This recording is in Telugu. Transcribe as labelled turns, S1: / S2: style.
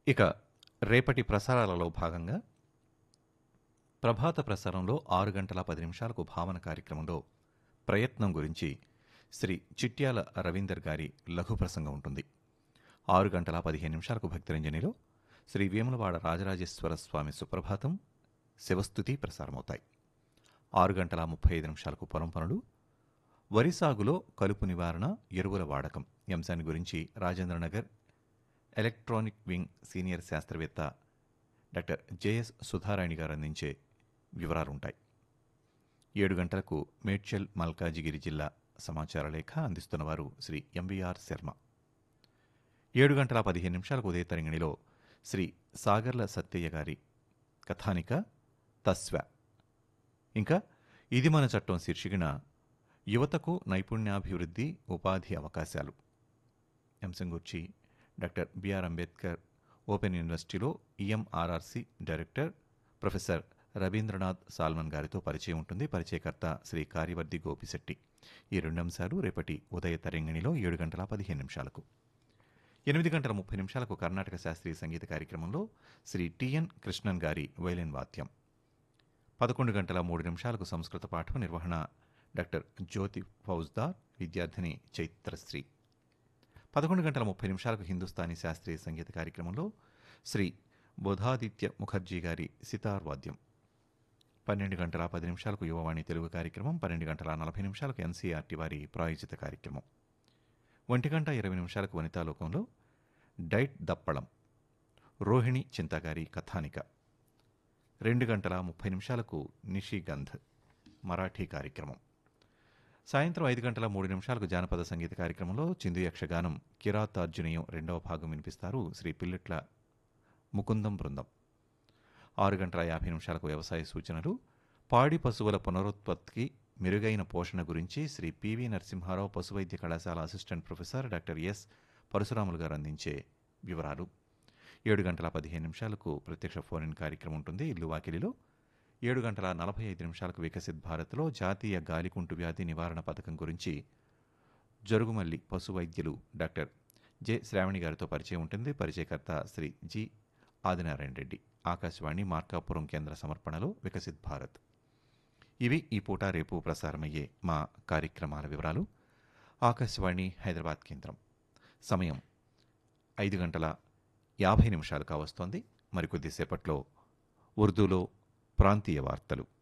S1: ఇక రేపటి ప్రసారాలలో భాగంగా ప్రభాత ప్రసారంలో ఆరు గంటల పది నిమిషాలకు భావన కార్యక్రమంలో ప్రయత్నం గురించి శ్రీ చిట్యాల రవీందర్ గారి లఘు ప్రసంగం ఉంటుంది ఆరు గంటల పదిహేను నిమిషాలకు భక్తిరంజనిలో శ్రీ వేములవాడ రాజరాజేశ్వర స్వామి సుప్రభాతం శివస్థుతి ప్రసారమవుతాయి ఆరు గంటల ముప్పై ఐదు నిమిషాలకు పొలం పనులు వరి సాగులో కలుపు నివారణ ఎరువుల వాడకం ఈ అంశాన్ని గురించి రాజేంద్రనగర్ ఎలక్ట్రానిక్ వింగ్ సీనియర్ శాస్త్రవేత్త డాక్టర్ జేఎస్ సుధారాణి గారు అందించే వివరాలుంటాయి ఏడు గంటలకు మేడ్చల్ మల్కాజిగిరి జిల్లా సమాచార లేఖ అందిస్తున్నవారు శ్రీ ఎంవీఆర్ శర్మ ఏడు గంటల పదిహేను నిమిషాలకు ఉదయ తరంగిణిలో శ్రీ సాగర్ల సత్యయ్య గారి కథానిక తస్వ ఇంకా ఇది మన చట్టం శీర్షికన యువతకు నైపుణ్యాభివృద్ధి ఉపాధి అవకాశాలు అంశం గురించి డాక్టర్ బిఆర్ అంబేద్కర్ ఓపెన్ యూనివర్సిటీలో EMRRC director professor Ravindranath Salmon గారితో పరిచయం ఉంటుంది పరిచయకర్త శ్రీ కార్యవర్ది గోపిశెట్టి ఈ రెండు అంశాలు రేపటి ఉదయ తరంగిణిలో ఏడు గంటల పదిహేను నిమిషాలకు ఎనిమిది గంటల ముప్పై నిమిషాలకు కర్ణాటక శాస్త్రీయ సంగీత కార్యక్రమంలో శ్రీ టిఎన్ కృష్ణన్ గారి వైలిన్ వాద్యం పదకొండు గంటల మూడు నిమిషాలకు సంస్కృత పాఠం నిర్వహణ డాక్టర్ జ్యోతి ఫౌజ్దార్ విద్యార్థిని చైత్రశ్రీ పదకొండు గంటల ముప్పై నిమిషాలకు హిందుస్థానీ శాస్త్రీయ సంగీత కార్యక్రమంలో శ్రీ బోధాదిత్య ముఖర్జీ గారి సితార్ వాద్యం పన్నెండు గంటల పది నిమిషాలకు యువవాణి తెలుగు కార్యక్రమం పన్నెండు గంటల నలభై నిమిషాలకు ఎన్సీఆర్టీ వారి ప్రాయోజిత కార్యక్రమం ఒంటి గంట ఇరవై నిమిషాలకు వనితాలోకంలో డైట్ దప్పళం రోహిణి చింతగారి కథానిక రెండు గంటల ముప్పై నిమిషాలకు నిషిగంధ్ మరాఠీ కార్యక్రమం సాయంత్రం ఐదు గంటల మూడు నిమిషాలకు జానపద సంగీత కార్యక్రమంలో చిందు యక్షగానం కిరాతార్జునీయం రెండవ భాగం వినిపిస్తారు శ్రీ పిల్లెట్ల ముకుందం బృందం ఆరు గంటల యాభై నిమిషాలకు వ్యవసాయ సూచనలు పాడి పశువుల పునరుత్పత్తికి మెరుగైన పోషణ గురించి శ్రీ పివి నరసింహారావు పశువైద్య కళాశాల assistant professor doctor S Parasuramulu గారు అందించే వివరాలు ఏడు గంటల పదిహేను నిమిషాలకు ప్రత్యక్ష ఫోన్ ఇన్ కార్యక్రమం ఉంటుంది ఇల్లు వాకిలిలో ఏడు గంటల నలభై ఐదు నిమిషాలకు వికసిత్ భారత్లో జాతీయ గాలికుంటు వ్యాధి నివారణ పథకం గురించి జరుగుమల్లి పశు వైద్యులు డాక్టర్ జె శ్రావణి గారితో పరిచయం ఉంటుంది పరిచయకర్త శ్రీ జి ఆదినారాయణ రెడ్డి ఆకాశవాణి మార్కాపురం కేంద్ర సమర్పణలో వికసిత్ భారత్ ఇవి ఈ పూట రేపు ప్రసారమయ్యే మా కార్యక్రమాల వివరాలు ఆకాశవాణి హైదరాబాద్ కేంద్రం సమయం ఐదు గంటల యాభై నిమిషాలు కావస్తోంది మరికొద్దిసేపట్లో ఉర్దూలో ప్రాంతీయ వార్తలు